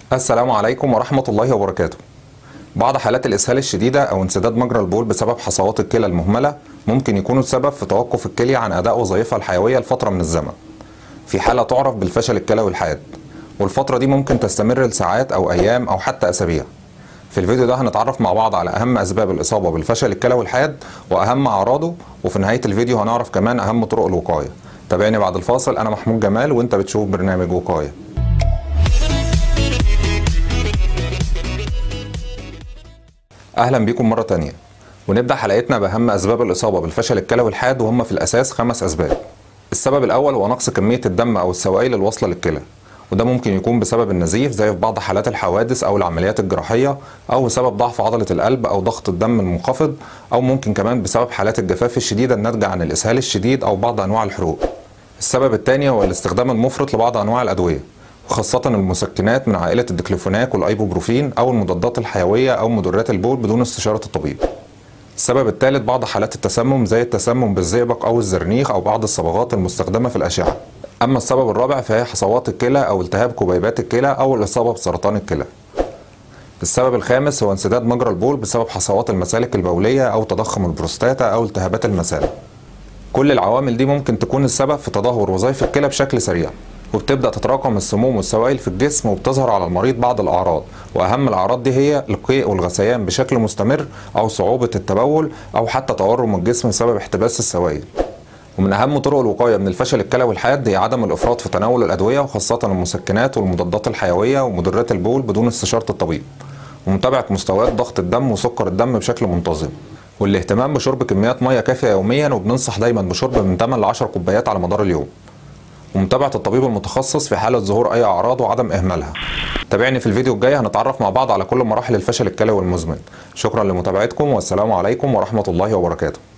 السلام عليكم ورحمة الله وبركاته بعض حالات الإسهال الشديدة أو انسداد مجرى البول بسبب حصوات الكلى المهملة ممكن يكونوا السبب في توقف الكلية عن أداء وظائفها الحيوية لفترة من الزمن في حالة تعرف بالفشل الكلوي الحاد والفترة دي ممكن تستمر لساعات أو أيام أو حتى أسابيع في الفيديو ده هنتعرف مع بعض على أهم أسباب الإصابة بالفشل الكلوي الحاد وأهم أعراضه وفي نهاية الفيديو هنعرف كمان أهم طرق الوقاية تابعني بعد الفاصل أنا محمود جمال وأنت بتشوف برنامج وقاية اهلا بيكم مره تانية ونبدا حلقتنا باهم اسباب الاصابه بالفشل الكلوي الحاد وهم في الاساس خمس اسباب السبب الاول هو نقص كميه الدم او السوائل الواصله للكلى وده ممكن يكون بسبب النزيف زي في بعض حالات الحوادث او العمليات الجراحيه او بسبب ضعف عضله القلب او ضغط الدم المنخفض او ممكن كمان بسبب حالات الجفاف الشديده الناتجه عن الاسهال الشديد او بعض انواع الحروق السبب الثاني هو الاستخدام المفرط لبعض انواع الادويه وخاصة المسكنات من عائلة الديكلوفيناك والأيبوبروفين أو المضادات الحيوية أو مدرات البول بدون استشارة الطبيب. السبب الثالث بعض حالات التسمم زي التسمم بالزئبق أو الزرنيخ أو بعض الصبغات المستخدمة في الأشعة. أما السبب الرابع فهي حصوات الكلى أو التهاب كبيبات الكلى أو الإصابة بسرطان الكلى. السبب الخامس هو انسداد مجرى البول بسبب حصوات المسالك البولية أو تضخم البروستاتا أو التهابات المسالك. كل العوامل دي ممكن تكون السبب في تدهور وظائف الكلى بشكل سريع. وبتبدا تتراكم السموم والسوائل في الجسم وبتظهر على المريض بعض الاعراض واهم الاعراض دي هي القيء والغثيان بشكل مستمر او صعوبه التبول او حتى تورم الجسم بسبب احتباس السوائل ومن اهم طرق الوقايه من الفشل الكلوي الحاد هي عدم الافراط في تناول الادويه وخاصه المسكنات والمضادات الحيويه ومدرات البول بدون استشاره الطبيب ومتابعه مستويات ضغط الدم وسكر الدم بشكل منتظم والاهتمام بشرب كميات ميه كافيه يوميا وبننصح دايما بشرب من 8 ل 10 كوبايات على مدار اليوم ومتابعة الطبيب المتخصص في حالة ظهور أي أعراض وعدم إهمالها. تابعني في الفيديو الجاي هنتعرف مع بعض على كل مراحل الفشل الكلوي المزمن. شكرا لمتابعتكم والسلام عليكم ورحمة الله وبركاته.